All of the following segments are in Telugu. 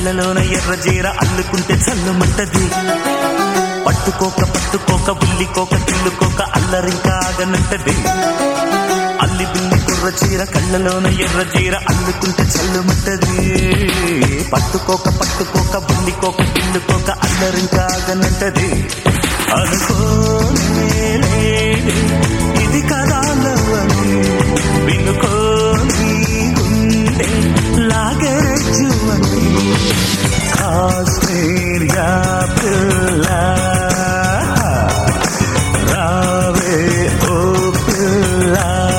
కళ్ళలోన ఎర్ర జీర అల్లుకుంటే చల్లుమంటది పట్టుకోక పట్టుకోక ఉల్లికోక కిల్లుకోక అల్లరింకా ఆగనంటది అల్లి బిల్లి కుర్ర చీర కళ్ళలోన ఎర్ర జీర అల్లుకుంటే చల్లుమంటది పట్టుకోక పట్టుకోక బుల్లికోక కిల్లుకోక అల్లరింకా ఆగనంటది అనుకోలేదే ఇది కదాలవని వినుకోని గుండె లాగరజ్జువని కాశ్మీర్యా పిల్ల రావే ఓ పిల్ల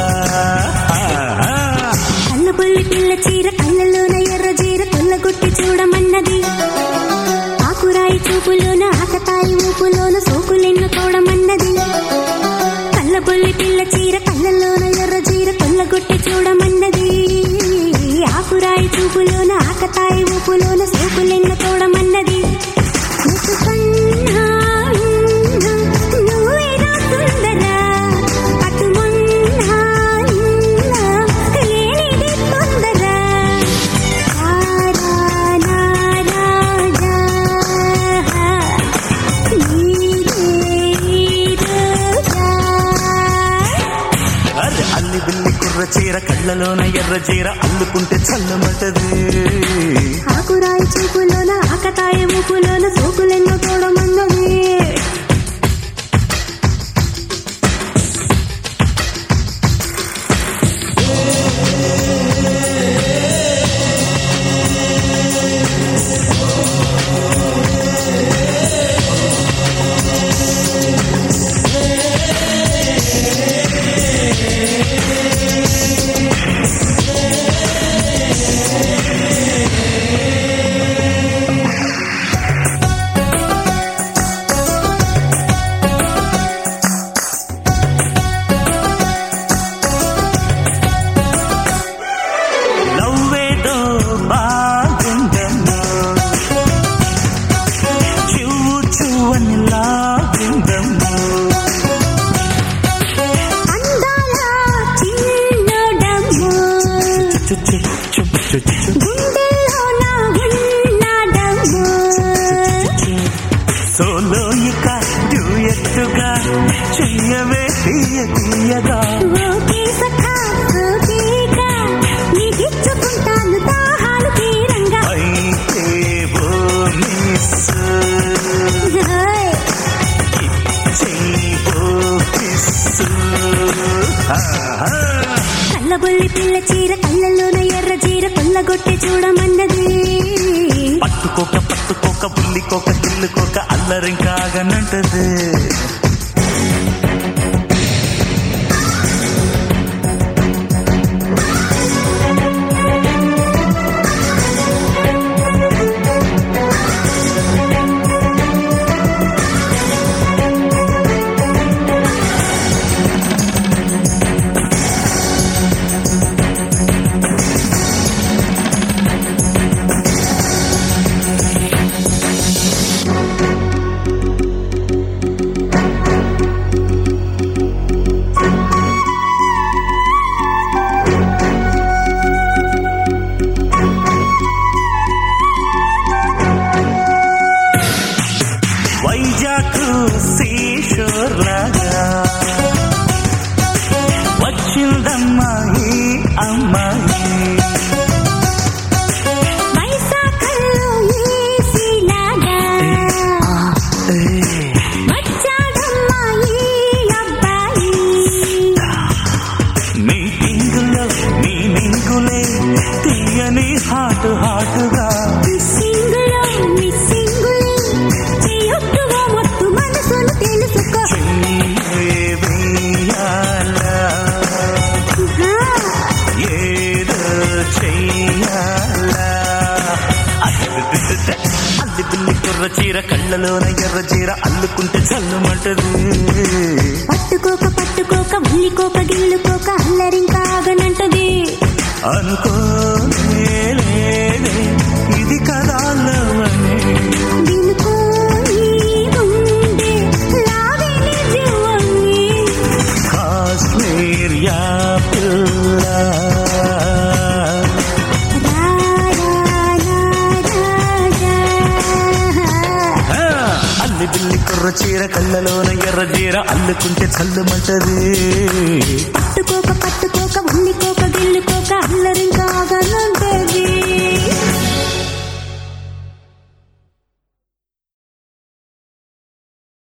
కళ్ళ బొల్లి పిల్ల చీర కళ్ళలోన ఎర్ర జీర కొల్లగొట్టి చూడమన్నది ఆకురాయి చూపులోన ఆకతాయి ఊపులోన సోకులెన్ను చూడమన్నది కళ్ళ బొల్లి పిల్ల చీర కళ్ళలోన ఎర్ర జీర కొల్లగొట్టి చూడమన్నది ఆకురాయి చూపులోన ఆకతాయి ఊపులోన సోకులెన్ను చూడమన్నది ముసుకన్నా ఉన్నా, నువ్వేనా సుందరా అటు మొన్నా నిన్నా, ఏనిది తొందరా రారా నా రాజా నీదే ఈ రోజా అరే అల్లి బిల్లి కుర్ర చీర కళ్ళలోన ఎర్ర చీర అల్లుకుంటే చల్లమటది ఆకురాయి చూపులోన ఆకతాయి ఊపులోన సోకులెన్నో చూడమన్నది నవ్వేదో బాగుందమ్మో చివ్వు చువ్వని లాగుందమ్మో అందాల చిన్నడమ్మో చు చు చు చు చు గుండెల్లోన ఉన్నడమ్మో సోలోయిక డ్యూయట్టుగా చెయ్యవే తీయ తీయగా ఓకే సఖా ఓకేగా నీకిచ్చుకుంటాను దాహాలు తీరంగా అయితే ఓ మిస్ హాయ్. చెయ్యి ఓ కిస్ ఆహా. కళ్ళబొల్లి పిల్ల చీర కళ్ళలోన ఎర్ర చీర కొల్లగొట్టి చూడమన్నది పట్టుకోక పట్టుకోక బుల్లికోక గిల్లుకోక అల్లరింకాగనంటది వైజాగ్ సీషోర్ లాగా వచ్చిందమ్మాయి అమ్మాయి వైశాఖంలో ఏసీలాగా వచ్చాడమ్మా ఈ అబ్బాయి మీటింగులో మీ నింగులే తీయని హాటు హాటుగా మిస్సింగులో మిస్సింగులే చేయొట్టుగా మొత్తు మనసును తెలుసుకో చెయ్యే వెయ్యాలా హా. ఏదో చెయ్యాలా అడ్డుదిద్దుట. అల్లి బిల్లి కుర్ర చీర కళ్ళలోన ఎర్ర చీర అల్లుకుంటే చల్లుమంటది పట్టుకోక పట్టుకోక ఉల్లికోక గిల్లుకోక అల్లరింకా ఆగనంటది అనుకోలేదే ఇది కదాలవని వినుకోని గుండె లాగిని జీవని కాశ్మీర్ యా పిల్ల రా రా రా రా చీర కళ్ళలోన ఎర్ర చీర అల్లుకుంటే చల్లుమంటది పట్టుకోక పట్టుకోక ఉల్లికోక గిల్లుకోక అల్లరింకాగనుంటది